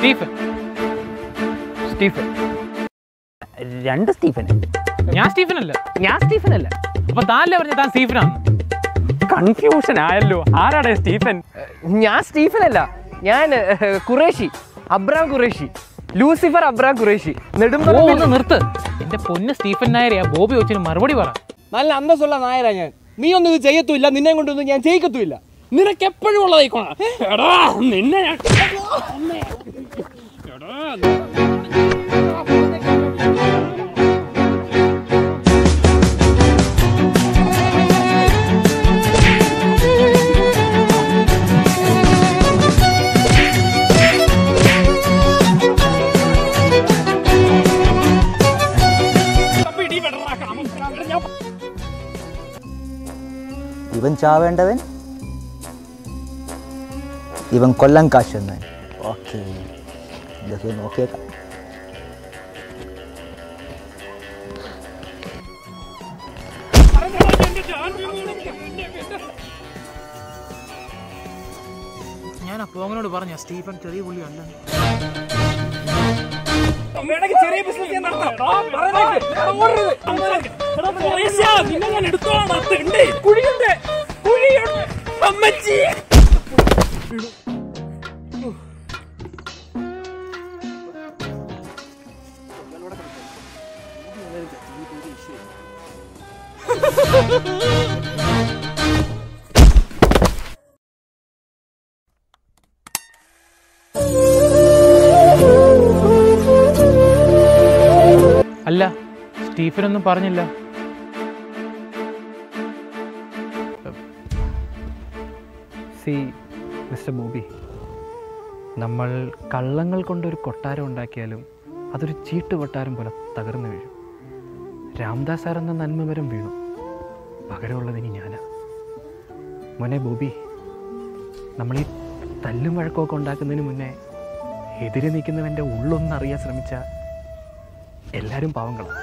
Stephen Stephen രണ്ട് Stephen ഞാൻ Stephen അല്ല ഞാൻ സ്റ്റീഫൻ അല്ല അപ്പൊ താനല്ലേ പറഞ്ഞ താൻ സ്റ്റീഫനാണ് കൺഫ്യൂഷൻ ആയല്ലോ ആരാടേ സ്റ്റീഫൻ ഞാൻ സ്റ്റീഫൻ അല്ല ഞാൻ ഏഹ്, Qureshi Abram Qureshi Lucifer Abram Qureshi ഓ നെടുമ്പറമ്പിൽ ഒന്ന് നിർത്ത് എന്റെ പൊന്ന് സ്റ്റീഫൻ നായരെയാ ബോബി വെച്ചിന് മറുപടി പറ നല്ല അന്തസ്സുള്ള നായരാ ഞാൻ നീ ഒന്നും ഇത് ചെയ്യത്തുമില്ല നിന്നെ കൊണ്ടൊന്നും ഞാൻ ചെയ്യിക്കത്തുമില്ല നിനക്ക് എപ്പോഴും ഉള്ളതായിക്കോണ എടാ നിന്നെ ഞാൻ ഇവൻ ചാവേണ്ടവൻ ഇവൻ കൊല്ലം കാശെന്നവൻ ഓക്കെ ഇതൊക്കെ നോക്കിയേക്കാം ഞാൻ അപ്പൊ അവനോട് പറഞ്ഞ സ്റ്റീഫൻ ചെറിയ പുള്ളി അല്ല വേണമെങ്കിൽ ചെറിയ ബിസിനസ് ഞാൻ നടത്താം എടാ, പറയുന്നത് കേൾക്ക്. എടാ, ഓടരുത്. എടാ, പോലീസാ, നിന്നെ ഞാൻ എടുത്തോളാം. തെണ്ടി. കുഴിയുണ്ട്. കുഴിയുണ്ട്. അമ്മച്ചി. അല്ല സ്റ്റീഫൻ ഒന്നും പറഞ്ഞില്ല സി മിസ്റ്റർ ബോബി നമ്മൾ കള്ളങ്ങൾ കൊണ്ടൊരു കൊട്ടാരം ഉണ്ടാക്കിയാലും അതൊരു ചീട്ട് കൊട്ടാരം പോലെ തകർന്നു വീഴും രാംദാസ് സാർ എന്ന നന്മമരം വീണു പകരമുള്ളത് ഇനി ഞാനാ മോനെ ബോബി നമ്മൾ ഈ തല്ലും വഴക്കമൊക്കെ ഉണ്ടാക്കുന്നതിന് മുന്നേ എതിരെ നിൽക്കുന്നവൻ്റെ ഉള്ളൊന്നറിയാൻ ശ്രമിച്ച എല്ലാവരും പാവങ്ങളാണ്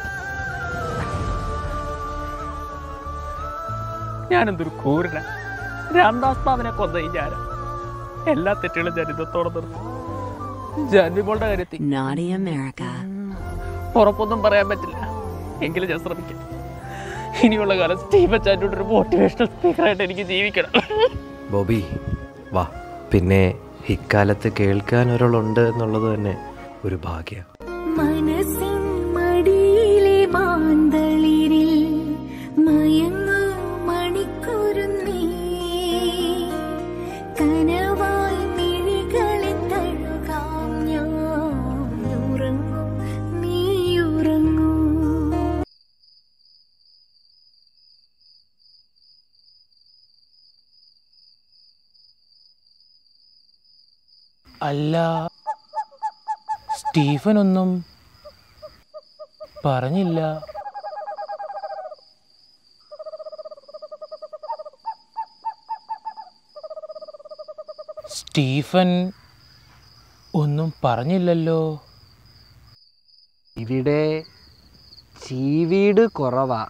ഞാനെന്തൊരു ക്രൂരന രാംദാസ് ബാബനെ കൊന്ന ഞാൻ എല്ലാ തെറ്റുകളും ഞാൻ ഇന്നത്തോടെ നിർത്തും ജാൻവിമോളുടെ കാര്യത്തിൽ Naughty America. ഉറപ്പൊന്നും പറയാൻ പറ്റില്ല എങ്കിലും ഞാൻ ശ്രമിക്കാം ഇനിയുള്ള കാലം സ്റ്റീഫൻ ചാൻഡോട് ഒരു മോട്ടിവേഷണൽ സ്പീക്കറായിട്ട് എനിക്ക് ജീവിക്കണം ബോബി വാ പിന്നെ ഇക്കാലത്ത് കേൾക്കാൻ ഒരാളുണ്ട് എന്നുള്ളത് തന്നെ ഒരു ഭാഗ്യം മനസ്സിൻ മടിയിലെ മാന്തളിരിൽ മയങ്ങു മണിക്കുരുന്നീ കനവായി മിഴികളെ തഴുകാം ഞാൻ ഉറങ്ങും നീ ഉറങ്ങൂ അല്ല സ്റ്റീഫൻ ഒന്നും പറഞ്ഞില്ല സ്റ്റീഫൻ ഒന്നും പറഞ്ഞില്ലല്ലോ ഇവിടെ ചീവീട് കുറവാ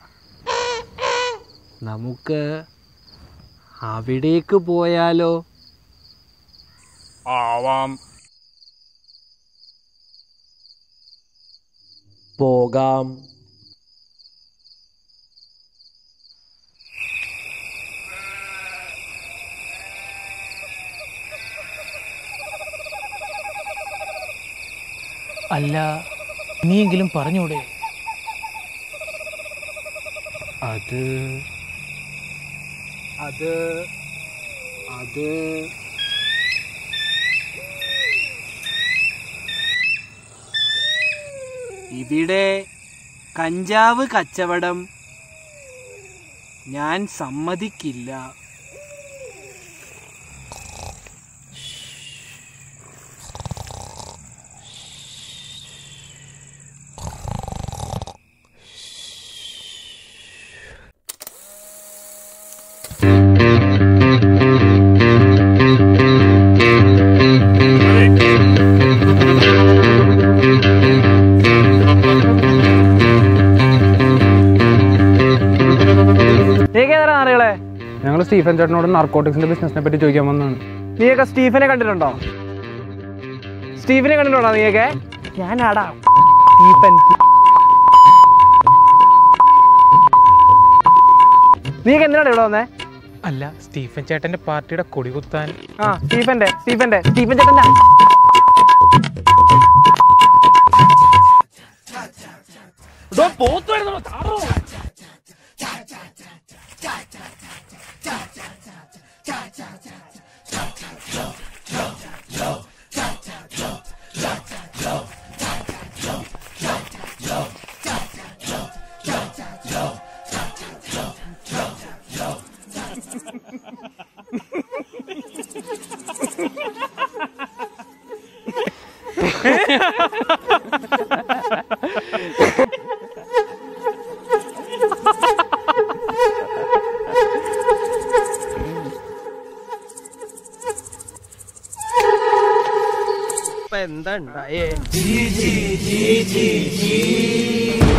നമുക്ക് അവിടേക്ക് പോയാലോ ആവാം പോകാം അല്ല ഇനിയെങ്കിലും പറഞ്ഞൂടെ അത് അത് അത് ഇവിടെ കഞ്ചാവ് കച്ചവടം ഞാൻ സമ്മതിക്കില്ല നീക്കേതാ അറികളെ ഞങ്ങൾ സ്റ്റീഫൻ ചേട്ടനോട് നാർക്കോട്ടിക്സിന്റെ ബിസിനസിനെ പറ്റി ചോദിക്കാൻ വന്നതാണ് നീയൊക്കെ സ്റ്റീഫനെ കണ്ടിട്ടുണ്ടോ സ്റ്റീഫനെ കണ്ടിട്ടുണ്ടോ നീയൊക്കെ ഞാനാടാ സ്റ്റീഫൻ നീയൊക്കെ എന്തിനാണ് ഇവിടെ വന്നേ അല്ല സ്റ്റീഫൻ ചേട്ടന്റെ പാർട്ടിയുടെ കൊടി കുത്താൻ ആ സ്റ്റീഫന്റെ സ്റ്റീഫന്റെ സ്റ്റീഫൻ ചേട്ടന്റെ എടോ, പോത്ത് വരുന്നു താറോ എന്താ ഉണ്ടായേ